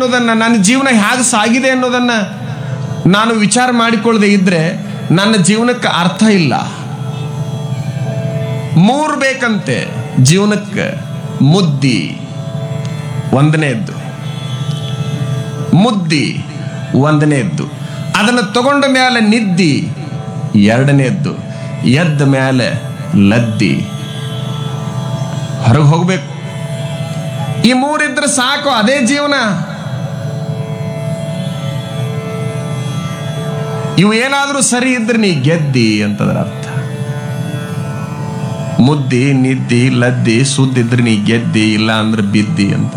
ಅನ್ನೋದನ್ನ ನನ್ನ ಜೀವನ ಹೇಗೆ ಸಾಗಿದೆ ಅನ್ನೋದನ್ನ ನಾನು ವಿಚಾರ ಮಾಡಿಕೊಳ್ಳದೆ ಇದ್ರೆ ನನ್ನ ಜೀವನಕ್ಕೆ ಅರ್ಥ ಇಲ್ಲ ಮೂರು ಬೇಕಂತೆ ಜೀವನಕ್ಕೆ ಮುದ್ದಿ ಒಂದನೇದ್ದು ಮುದ್ದಿ ಒಂದನೇದ್ದು ಅದನ್ನು ತಗೊಂಡ ಮೇಲೆ ನಿದ್ದಿ ಎರಡನೇದ್ದು ಎದ್ದ ಮೇಲೆ ಲದ್ದಿ ಹೊರಗೆ ಹೋಗ್ಬೇಕು ಈ ಮೂರಿದ್ರೆ ಸಾಕು ಅದೇ ಜೀವನ ಇವು ಏನಾದರೂ ಸರಿ ಇದ್ರೆ ನೀ ಗೆದ್ದಿ ಅಂತದರ ಅರ್ಥ ಮುದ್ದಿ ನಿದ್ದಿ ಲದ್ದಿ ಸುದ್ದಿದ್ರೆ ನೀ ಗೆದ್ದಿ ಇಲ್ಲ ಅಂದ್ರೆ ಬಿದ್ದಿ ಅಂತ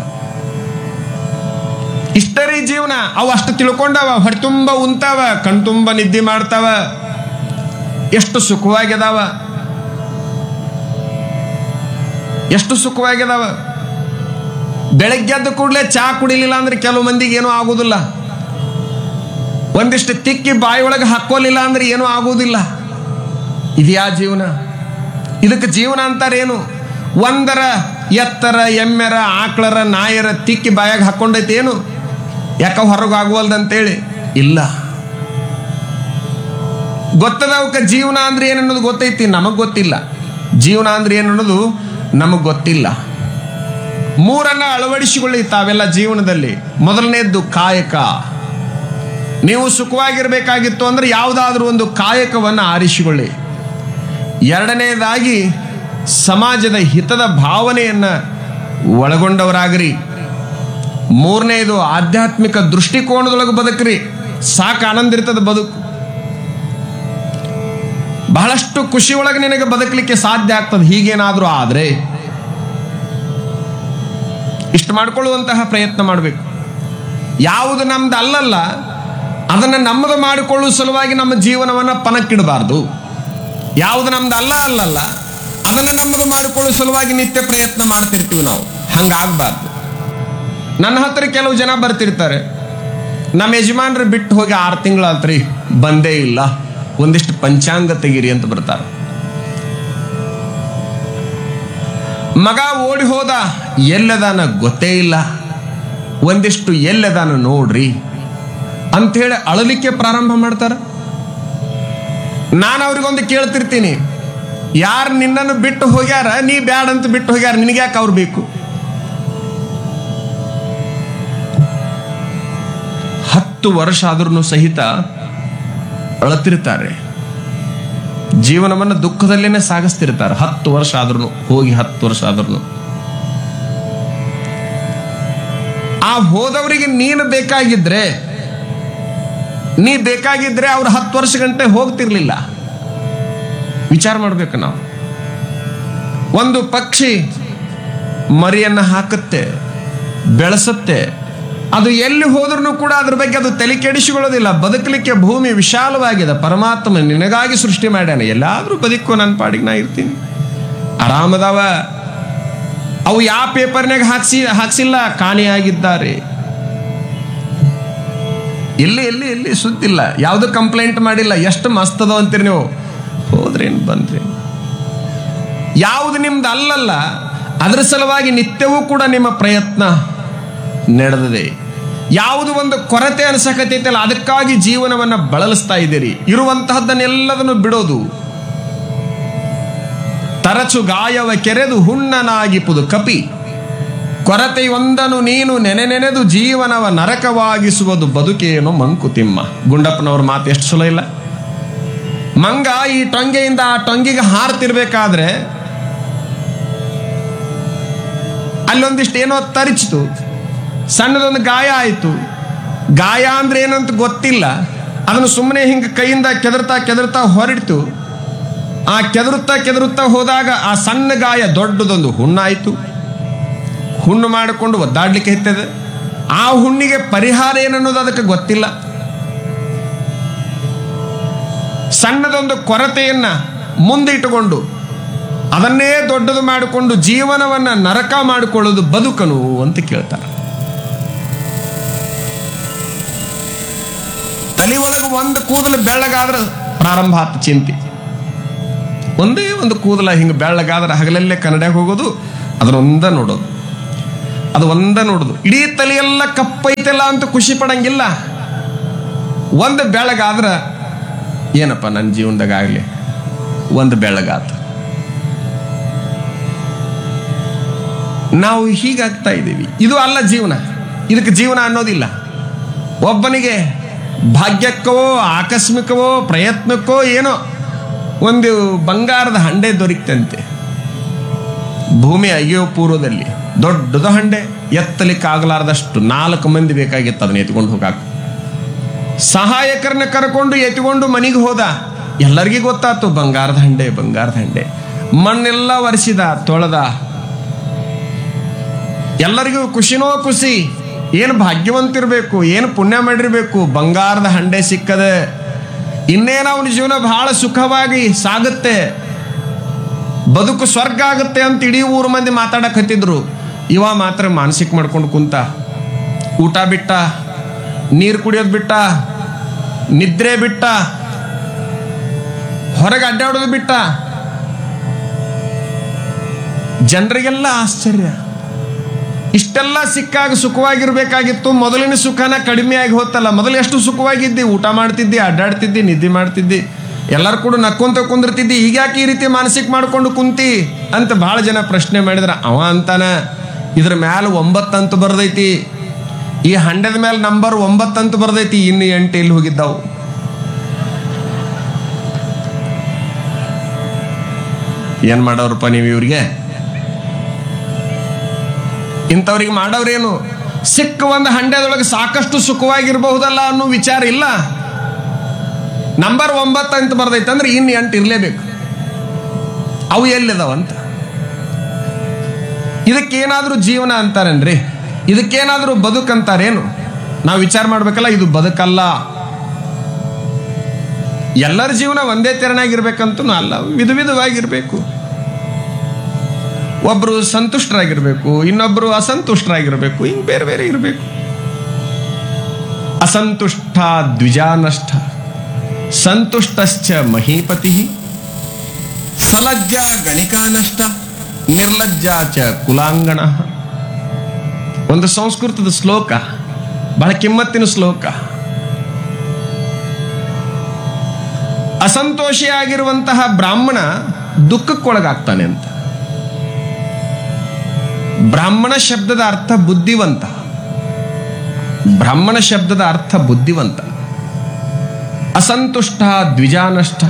ಇಷ್ಟರಿ ಜೀವನ ಅವು ಅಷ್ಟು ತಿಳ್ಕೊಂಡವ ಹೊಟ್ಟೆ ತುಂಬ ಉಂತಾವ ಕಣ್ತುಂಬ ನಿದ್ದೆ ಮಾಡ್ತಾವ ಎಷ್ಟು ಸುಖವಾಗಿದಾವ ಎಷ್ಟು ಸುಖವಾಗಿದಾವ ಬೆಳಗ್ಗೆ ಎದ್ದ ಕೂಡಲೇ ಚಾ ಕುಡಿಲಿಲ್ಲ ಅಂದ್ರೆ ಕೆಲವು ಮಂದಿಗೆ ಏನೂ ಆಗುದಿಲ್ಲ ಒಂದಿಷ್ಟು ತಿಕ್ಕಿ ಬಾಯಿ ಒಳಗೆ ಹಾಕೋಲಿಲ್ಲ ಅಂದ್ರೆ ಏನೂ ಆಗುವುದಿಲ್ಲ ಇದ್ಯಾ ಜೀವನ ಇದಕ್ಕೆ ಜೀವನ ಅಂತಾರೇನು ಒಂದರ ಎತ್ತರ ಎಮ್ಮೆರ ಆಕಳರ ನಾಯರ ತಿಕ್ಕಿ ಬಾಯಾಗ ಹಾಕೊಂಡೈತಿ ಏನು ಯಾಕ ಹೊರಗೆ ಆಗುವಲ್ದಂತೇಳಿ ಇಲ್ಲ ಗೊತ್ತದ ಅವಕ್ಕೆ ಜೀವನ ಅಂದ್ರೆ ಏನು ಅನ್ನೋದು ಗೊತ್ತೈತಿ ನಮಗ್ ಗೊತ್ತಿಲ್ಲ ಜೀವನ ಅಂದ್ರೆ ಏನು ಅನ್ನೋದು ನಮಗ್ ಗೊತ್ತಿಲ್ಲ ಮೂರನ್ನ ಅಳವಡಿಸಿಕೊಳ್ಳಿ ತಾವೆಲ್ಲ ಜೀವನದಲ್ಲಿ ಮೊದಲನೇದ್ದು ಕಾಯಕ ನೀವು ಸುಖವಾಗಿರ್ಬೇಕಾಗಿತ್ತು ಅಂದ್ರೆ ಯಾವುದಾದ್ರೂ ಒಂದು ಕಾಯಕವನ್ನು ಆರಿಸಿಕೊಳ್ಳಿ ಎರಡನೇದಾಗಿ ಸಮಾಜದ ಹಿತದ ಭಾವನೆಯನ್ನ ಒಳಗೊಂಡವರಾಗ್ರಿ ಮೂರನೇದು ಆಧ್ಯಾತ್ಮಿಕ ದೃಷ್ಟಿಕೋನದೊಳಗೆ ಬದುಕ್ರಿ ಸಾಕು ಆನಂದ ಇರ್ತದ ಬದುಕು ಬಹಳಷ್ಟು ಖುಷಿ ಒಳಗೆ ನಿನಗೆ ಬದುಕಲಿಕ್ಕೆ ಸಾಧ್ಯ ಆಗ್ತದೆ ಹೀಗೇನಾದ್ರೂ ಆದ್ರೆ ಇಷ್ಟು ಮಾಡ್ಕೊಳ್ಳುವಂತಹ ಪ್ರಯತ್ನ ಮಾಡಬೇಕು ಯಾವುದು ನಮ್ದು ಅಲ್ಲಲ್ಲ ಅದನ್ನು ನಮ್ಮದು ಮಾಡಿಕೊಳ್ಳುವ ಸಲುವಾಗಿ ನಮ್ಮ ಜೀವನವನ್ನು ಪನಕ್ಕಿಡಬಾರ್ದು ಯಾವುದು ನಮ್ದು ಅಲ್ಲ ಅಲ್ಲಲ್ಲ ಅದನ್ನು ನಮ್ಮದು ಮಾಡಿಕೊಳ್ಳುವ ಸಲುವಾಗಿ ನಿತ್ಯ ಪ್ರಯತ್ನ ಮಾಡ್ತಿರ್ತೀವಿ ನಾವು ಹಂಗಾಗಬಾರ್ದು ನನ್ನ ಹತ್ರ ಕೆಲವು ಜನ ಬರ್ತಿರ್ತಾರೆ ನಮ್ಮ ಯಜಮಾನ್ರು ಬಿಟ್ಟು ಹೋಗಿ ಆರು ತಿಂಗಳಾತ್ರಿ ಬಂದೇ ಇಲ್ಲ ಒಂದಿಷ್ಟು ಪಂಚಾಂಗ ತೆಗೀರಿ ಅಂತ ಬರ್ತಾರೆ ಮಗ ಓಡಿ ಹೋದ ಎಲ್ಲದಾನ ಗೊತ್ತೇ ಇಲ್ಲ ಒಂದಿಷ್ಟು ಎಲ್ಲದಾನ ನೋಡ್ರಿ ಅಂಥೇಳಿ ಅಳಲಿಕ್ಕೆ ಪ್ರಾರಂಭ ಮಾಡ್ತಾರ ನಾನು ಅವ್ರಿಗೊಂದು ಕೇಳ್ತಿರ್ತೀನಿ ಯಾರು ನಿನ್ನನ್ನು ಬಿಟ್ಟು ಹೋಗ್ಯಾರ ನೀ ಬ್ಯಾಡ ಅಂತ ಬಿಟ್ಟು ಹೋಗ್ಯಾರ ನಿನಗೆ ಯಾಕೆ ಅವ್ರು ಬೇಕು ಹತ್ತು ವರ್ಷ ಆದ್ರೂ ಸಹಿತ ಅಳತಿರ್ತಾರೆ ಜೀವನವನ್ನು ದುಃಖದಲ್ಲೇನೆ ಸಾಗಿಸ್ತಿರ್ತಾರೆ ಹತ್ತು ವರ್ಷ ಆದ್ರೂ ಹೋಗಿ ಹತ್ತು ವರ್ಷ ಆದ್ರೂ ಆ ಹೋದವರಿಗೆ ನೀನು ಬೇಕಾಗಿದ್ರೆ ನೀ ಬೇಕಾಗಿದ್ರೆ ಅವ್ರು ಹತ್ತು ವರ್ಷ ಗಂಟೆ ಹೋಗ್ತಿರ್ಲಿಲ್ಲ ವಿಚಾರ ಮಾಡ್ಬೇಕು ನಾವು ಒಂದು ಪಕ್ಷಿ ಮರಿಯನ್ನ ಹಾಕುತ್ತೆ ಬೆಳೆಸುತ್ತೆ ಅದು ಎಲ್ಲಿ ಹೋದ್ರೂ ಕೂಡ ಅದ್ರ ಬಗ್ಗೆ ಅದು ತಲೆ ಕೆಡಿಸಿಕೊಳ್ಳೋದಿಲ್ಲ ಬದುಕಲಿಕ್ಕೆ ಭೂಮಿ ವಿಶಾಲವಾಗಿದೆ ಪರಮಾತ್ಮ ನಿನಗಾಗಿ ಸೃಷ್ಟಿ ಮಾಡ್ಯಾನ ಎಲ್ಲಾದ್ರೂ ಬದುಕೋ ನನ್ನ ಪಾಡಿಗೆ ನಾ ಇರ್ತೀನಿ ಆರಾಮದವ ಅವು ಯಾವ ಪೇಪರ್ನಾಗ ಹಾಕ್ಸಿ ಹಾಕ್ಸಿಲ್ಲ ಕಾಣೆಯಾಗಿದ್ದಾರೆ ಎಲ್ಲಿ ಎಲ್ಲಿ ಎಲ್ಲಿ ಸುದ್ದಿಲ್ಲ ಯಾವುದು ಕಂಪ್ಲೇಂಟ್ ಮಾಡಿಲ್ಲ ಎಷ್ಟು ಮಸ್ತದ ಅಂತೀರಿ ನೀವು ಹೋದ್ರೇನು ಬಂದ್ರಿ ಯಾವುದು ನಿಮ್ದು ಅಲ್ಲಲ್ಲ ಅದರ ಸಲುವಾಗಿ ನಿತ್ಯವೂ ಕೂಡ ನಿಮ್ಮ ಪ್ರಯತ್ನ ನಡೆದಿದೆ ಯಾವುದು ಒಂದು ಕೊರತೆ ಅನ್ಸಕತೈತಲ್ಲ ಅದಕ್ಕಾಗಿ ಜೀವನವನ್ನ ಬಳಲಿಸ್ತಾ ಇದ್ದೀರಿ ಇರುವಂತಹದ್ದನ್ನೆಲ್ಲದನ್ನು ಬಿಡೋದು ತರಚು ಗಾಯವ ಕೆರೆದು ಹುಣ್ಣನಾಗಿಪುದು ಕಪಿ ಕೊರತೆಯೊಂದನು ನೀನು ನೆನೆ ನೆನೆದು ಜೀವನವ ನರಕವಾಗಿಸುವುದು ಬದುಕೇನು ಮಂಕುತಿಮ್ಮ ಗುಂಡಪ್ಪನವ್ರ ಮಾತು ಎಷ್ಟು ಸುಲ ಇಲ್ಲ ಮಂಗ ಈ ಟೊಂಗೆಯಿಂದ ಆ ಟೊಂಗಿಗೆ ಹಾರ್ತಿರ್ಬೇಕಾದ್ರೆ ಅಲ್ಲೊಂದಿಷ್ಟು ಏನೋ ತರಿಚಿತು ಸಣ್ಣದೊಂದು ಗಾಯ ಆಯಿತು ಗಾಯ ಅಂದ್ರೆ ಏನಂತ ಗೊತ್ತಿಲ್ಲ ಅದನ್ನು ಸುಮ್ಮನೆ ಹಿಂಗೆ ಕೈಯಿಂದ ಕೆದರ್ತಾ ಕೆದರ್ತಾ ಹೊರಡ್ತು ಆ ಕೆದರುತ್ತಾ ಕೆದರುತ್ತಾ ಹೋದಾಗ ಆ ಸಣ್ಣ ಗಾಯ ದೊಡ್ಡದೊಂದು ಹುಣ್ಣಾಯಿತು ಹುಣ್ಣು ಮಾಡಿಕೊಂಡು ಒದ್ದಾಡ್ಲಿಕ್ಕೆ ಹತ್ತದ ಆ ಹುಣ್ಣಿಗೆ ಪರಿಹಾರ ಏನನ್ನೋದು ಅದಕ್ಕೆ ಗೊತ್ತಿಲ್ಲ ಸಣ್ಣದೊಂದು ಕೊರತೆಯನ್ನ ಮುಂದೆ ಇಟ್ಟುಕೊಂಡು ಅದನ್ನೇ ದೊಡ್ಡದು ಮಾಡಿಕೊಂಡು ಜೀವನವನ್ನ ನರಕ ಮಾಡಿಕೊಳ್ಳೋದು ಬದುಕನು ಅಂತ ಕೇಳ್ತಾರೆ ತಲೆ ಒಳಗೆ ಒಂದು ಕೂದಲು ಬೆಳ್ಳಗಾದ್ರೆ ಪ್ರಾರಂಭ ಆತ ಚಿಂತೆ ಒಂದೇ ಒಂದು ಕೂದಲ ಹಿಂಗೆ ಬೆಳ್ಳಗಾದ್ರೆ ಹಗಲಲ್ಲೇ ಕನ್ನಡಕ್ಕೆ ಹೋಗೋದು ಅದನ್ನೊಂದ ನೋಡೋದು ಅದು ಒಂದ ನೋಡುದು ಇಡೀ ತಲೆಯೆಲ್ಲ ಕಪ್ಪೈತಲ್ಲ ಅಂತ ಖುಷಿ ಪಡಂಗಿಲ್ಲ ಒಂದು ಬೆಳಗಾದ್ರ ಏನಪ್ಪ ನನ್ನ ಜೀವನದಾಗ ಆಗಲಿ ಒಂದು ಬೆಳಗಾತ ನಾವು ಹೀಗಾಗ್ತಾ ಇದ್ದೀವಿ ಇದು ಅಲ್ಲ ಜೀವನ ಇದಕ್ಕೆ ಜೀವನ ಅನ್ನೋದಿಲ್ಲ ಒಬ್ಬನಿಗೆ ಭಾಗ್ಯಕ್ಕವೋ ಆಕಸ್ಮಿಕವೋ ಪ್ರಯತ್ನಕ್ಕೋ ಏನೋ ಒಂದು ಬಂಗಾರದ ಹಂಡೆ ದೊರಕ್ತಂತೆ ಭೂಮಿ ಅಯ್ಯೋ ಪೂರ್ವದಲ್ಲಿ ದೊಡ್ಡದು ಹಂಡೆ ಎತ್ತಲಿಕ್ಕಾಗಲಾರ್ದಷ್ಟು ನಾಲ್ಕು ಮಂದಿ ಬೇಕಾಗಿತ್ತು ಅದನ್ನ ಎತ್ಕೊಂಡು ಹೋಗಾಕ ಸಹಾಯಕರನ್ನ ಕರ್ಕೊಂಡು ಎತ್ಕೊಂಡು ಮನೆಗೆ ಹೋದ ಎಲ್ಲರಿಗೂ ಗೊತ್ತಾತು ಬಂಗಾರದ ಹಂಡೆ ಬಂಗಾರದ ಹಂಡೆ ಮಣ್ಣೆಲ್ಲ ಒರೆಸಿದ ತೊಳೆದ ಎಲ್ಲರಿಗೂ ಖುಷಿನೋ ಖುಷಿ ಏನು ಭಾಗ್ಯವಂತಿರ್ಬೇಕು ಏನು ಪುಣ್ಯ ಮಾಡಿರ್ಬೇಕು ಬಂಗಾರದ ಹಂಡೆ ಸಿಕ್ಕದೆ ಇನ್ನೇನು ಅವನ ಜೀವನ ಬಹಳ ಸುಖವಾಗಿ ಸಾಗುತ್ತೆ ಬದುಕು ಸ್ವರ್ಗ ಆಗುತ್ತೆ ಅಂತ ಇಡೀ ಊರು ಮಂದಿ ಮಾತಾಡಕ್ ಹತ್ತಿದ್ರು ಇವ ಮಾತ್ರ ಮಾನಸಿಕ ಮಾಡ್ಕೊಂಡು ಕುಂತ ಊಟ ಬಿಟ್ಟ ನೀರು ಕುಡಿಯೋದು ಬಿಟ್ಟ ನಿದ್ರೆ ಬಿಟ್ಟ ಹೊರಗೆ ಅಡ್ಡಾಡೋದು ಬಿಟ್ಟ ಜನರಿಗೆಲ್ಲ ಆಶ್ಚರ್ಯ ಇಷ್ಟೆಲ್ಲ ಸಿಕ್ಕಾಗ ಸುಖವಾಗಿರ್ಬೇಕಾಗಿತ್ತು ಮೊದಲಿನ ಸುಖನ ಕಡಿಮೆ ಆಗಿ ಹೋತಲ್ಲ ಮೊದಲು ಎಷ್ಟು ಸುಖವಾಗಿದ್ದಿ ಊಟ ಮಾಡ್ತಿದ್ದಿ ಅಡ್ಡಾಡ್ತಿದ್ದಿ ನಿದ್ದೆ ಮಾಡ್ತಿದ್ದಿ ಎಲ್ಲರೂ ಕೂಡ ನಕ್ಕೊಂತ ಕುಂದಿರ್ತಿದ್ದಿ ಈಗ್ಯಾಕೆ ಈ ರೀತಿ ಮಾನಸಿಕ ಮಾಡ್ಕೊಂಡು ಕುಂತಿ ಅಂತ ಬಹಳ ಜನ ಪ್ರಶ್ನೆ ಮಾಡಿದ್ರ ಅವ ಅಂತಾನ ಇದ್ರ ಮ್ಯಾಲ ಒಂಬತ್ತಂತ ಬರ್ದೈತಿ ಈ ಹಂಡೆದ ಮೇಲೆ ನಂಬರ್ ಒಂಬತ್ತಂತ ಬರ್ದೈತಿ ಇನ್ನು ಎಂಟು ಎಲ್ಲಿ ಹೋಗಿದ್ದಾವು ಏನ್ ಮಾಡೋರಪ್ಪ ನೀವು ಇವ್ರಿಗೆ ಇಂಥವ್ರಿಗೆ ಮಾಡೋರೇನು ಸಿಕ್ಕ ಒಂದು ಹಂಡೆದೊಳಗೆ ಸಾಕಷ್ಟು ಸುಖವಾಗಿರಬಹುದಲ್ಲ ಅನ್ನೋ ವಿಚಾರ ಇಲ್ಲ ನಂಬರ್ ಒಂಬತ್ತು ಅಂತ ಬರ್ದೈತೆ ಅಂದ್ರೆ ಇನ್ನು ಎಂಟು ಇರಲೇಬೇಕು ಅವು ಎಲ್ಲಿದಾವಂತ ಇದಕ್ಕೇನಾದ್ರೂ ಜೀವನ ಅಂತಾರೇನ್ರಿ ಇದಕ್ಕೇನಾದ್ರೂ ಬದುಕಂತಾರೇನು ನಾವು ವಿಚಾರ ಮಾಡ್ಬೇಕಲ್ಲ ಇದು ಬದುಕಲ್ಲ ಎಲ್ಲರ ಜೀವನ ಒಂದೇ ತೆರನಾಗಿರ್ಬೇಕಂತೂ ಅಲ್ಲ ವಿಧ ವಿಧವಾಗಿರ್ಬೇಕು ಒಬ್ರು ಸಂತುಷ್ಟರಾಗಿರ್ಬೇಕು ಇನ್ನೊಬ್ರು ಅಸಂತುಷ್ಟರಾಗಿರ್ಬೇಕು ಹಿಂಗ್ ಬೇರೆ ಬೇರೆ ಇರಬೇಕು ಅಸಂತುಷ್ಟ ದ್ವಿಜಾನಷ್ಟ ಸಂತುಷ್ಟಶ್ಚ ಮಹೀಪತಿ ಸಲಜ್ಜ ಗಣಿಕಾನಷ್ಟ ನಿರ್ಲಜ್ಜ ಚ ಕುಲಾಂಗಣ ಒಂದು ಸಂಸ್ಕೃತದ ಶ್ಲೋಕ ಬಹಳ ಕಿಮ್ಮತ್ತಿನ ಶ್ಲೋಕ ಅಸಂತೋಷಿಯಾಗಿರುವಂತಹ ಬ್ರಾಹ್ಮಣ ದುಃಖಕ್ಕೊಳಗಾಗ್ತಾನೆ ಅಂತ ಬ್ರಾಹ್ಮಣ ಶಬ್ದದ ಅರ್ಥ ಬುದ್ಧಿವಂತ ಬ್ರಾಹ್ಮಣ ಶಬ್ದದ ಅರ್ಥ ಬುದ್ಧಿವಂತ ಅಸಂತುಷ್ಟ ದ್ವಿಜಾನಷ್ಟ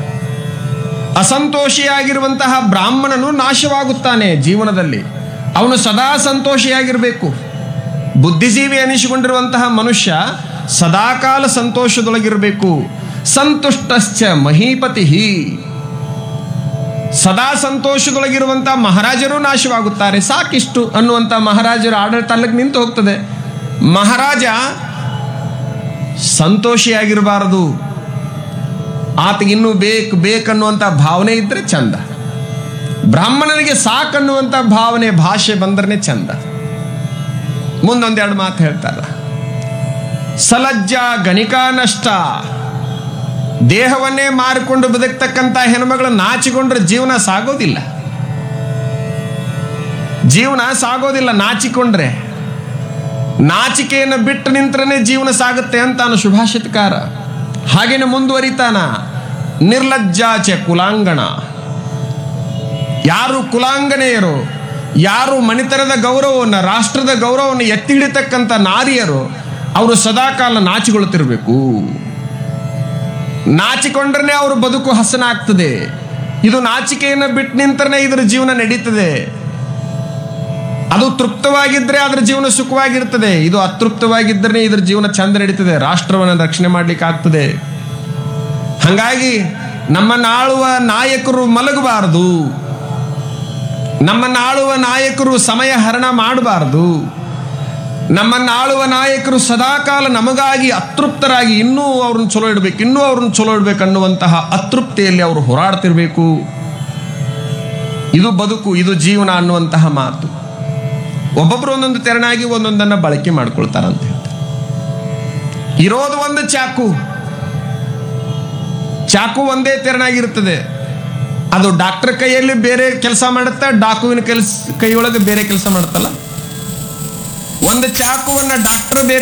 ಅಸಂತೋಷಿಯಾಗಿರುವಂತಹ ಬ್ರಾಹ್ಮಣನು ನಾಶವಾಗುತ್ತಾನೆ ಜೀವನದಲ್ಲಿ ಅವನು ಸದಾ ಸಂತೋಷಿಯಾಗಿರಬೇಕು ಬುದ್ಧಿಜೀವಿ ಅನಿಸಿಕೊಂಡಿರುವಂತಹ ಮನುಷ್ಯ ಸದಾಕಾಲ ಸಂತೋಷದೊಳಗಿರಬೇಕು ಸಂತುಷ್ಟಶ್ಚ ಮಹೀಪತಿ ಸದಾ ಸಂತೋಷದೊಳಗಿರುವಂತಹ ಮಹಾರಾಜರು ನಾಶವಾಗುತ್ತಾರೆ ಸಾಕಿಷ್ಟು ಅನ್ನುವಂಥ ಮಹಾರಾಜರ ಆಡಳಿತ ಅಲ್ಲಿಗೆ ನಿಂತು ಹೋಗ್ತದೆ ಮಹಾರಾಜ ಸಂತೋಷಿಯಾಗಿರಬಾರದು ಆತಗಿನ್ನೂ ಬೇಕು ಬೇಕನ್ನುವಂಥ ಭಾವನೆ ಇದ್ರೆ ಚಂದ ಬ್ರಾಹ್ಮಣನಿಗೆ ಸಾಕನ್ನುವಂಥ ಭಾವನೆ ಭಾಷೆ ಬಂದ್ರೆ ಚಂದ ಮುಂದೊಂದೆರಡು ಮಾತು ಹೇಳ್ತಾರ ಸಲಜ್ಜ ಗಣಿಕಾ ನಷ್ಟ ದೇಹವನ್ನೇ ಮಾರಿಕೊಂಡು ಬದುಕ್ತಕ್ಕಂಥ ಹೆಣ್ಮಗಳು ನಾಚಿಕೊಂಡ್ರೆ ಜೀವನ ಸಾಗೋದಿಲ್ಲ ಜೀವನ ಸಾಗೋದಿಲ್ಲ ನಾಚಿಕೊಂಡ್ರೆ ನಾಚಿಕೆಯನ್ನು ಬಿಟ್ಟು ನಿಂತ್ರನೇ ಜೀವನ ಸಾಗುತ್ತೆ ಅಂತಾನು ಸುಭಾಷಿತಕಾರ ಹಾಗೇನೆ ಮುಂದುವರಿತಾನ ನಿರ್ಲಜ್ಜಾಚೆ ಕುಲಾಂಗಣ ಯಾರು ಕುಲಾಂಗನೆಯರು ಯಾರು ಮಣಿತನದ ಗೌರವವನ್ನು ರಾಷ್ಟ್ರದ ಗೌರವವನ್ನು ಎತ್ತಿ ಹಿಡಿತಕ್ಕಂಥ ನಾರಿಯರು ಅವರು ಸದಾಕಾಲ ನಾಚಿಕೊಳ್ಳುತ್ತಿರಬೇಕು ನಾಚಿಕೊಂಡ್ರೆ ಅವರು ಬದುಕು ಹಸನಾಗ್ತದೆ ಇದು ನಾಚಿಕೆಯನ್ನು ಬಿಟ್ಟು ನಿಂತರೆ ಇದರ ಜೀವನ ನಡೀತದೆ ಅದು ತೃಪ್ತವಾಗಿದ್ರೆ ಅದರ ಜೀವನ ಸುಖವಾಗಿರ್ತದೆ ಇದು ಅತೃಪ್ತವಾಗಿದ್ದರೆ ಇದರ ಜೀವನ ಚಂದ ನಡೀತದೆ ರಾಷ್ಟ್ರವನ್ನು ರಕ್ಷಣೆ ಮಾಡ್ಲಿಕ್ಕೆ ಆಗ್ತದೆ ಹಂಗಾಗಿ ನಮ್ಮನ್ನ ಆಳುವ ನಾಯಕರು ಮಲಗಬಾರದು ನಮ್ಮನ್ನ ಆಳುವ ನಾಯಕರು ಸಮಯ ಹರಣ ಮಾಡಬಾರದು ನಮ್ಮನ್ನ ಆಳುವ ನಾಯಕರು ಸದಾಕಾಲ ನಮಗಾಗಿ ಅತೃಪ್ತರಾಗಿ ಇನ್ನೂ ಅವ್ರನ್ನ ಚಲೋ ಇಡ್ಬೇಕು ಇನ್ನೂ ಅವ್ರನ್ನ ಚಲೋ ಇಡ್ಬೇಕು ಅನ್ನುವಂತಹ ಅತೃಪ್ತಿಯಲ್ಲಿ ಅವರು ಹೋರಾಡ್ತಿರ್ಬೇಕು ಇದು ಬದುಕು ಇದು ಜೀವನ ಅನ್ನುವಂತಹ ಮಾತು ಒಬ್ಬೊಬ್ರು ಒಂದೊಂದು ತೆರನಾಗಿ ಒಂದೊಂದನ್ನ ಬಳಕೆ ಮಾಡ್ಕೊಳ್ತಾರಂತ ಹೇಳ್ತಾರೆ ಇರೋದು ಒಂದು ಚಾಕು ಚಾಕು ಒಂದೇ ತೆರನಾಗಿರ್ತದೆ ಅದು ಡಾಕ್ಟರ್ ಕೈಯಲ್ಲಿ ಬೇರೆ ಕೆಲಸ ಮಾಡುತ್ತೆ ಡಾಕುವಿನ ಕೆಲಸ ಕೈಯೊಳಗೆ ಬೇರೆ ಕೆಲಸ ಮಾಡುತ್ತಲ್ಲ ಒಂದು ಚಾಕುವನ್ನ ಡಾಕ್ಟರ್ ಬೇರೆ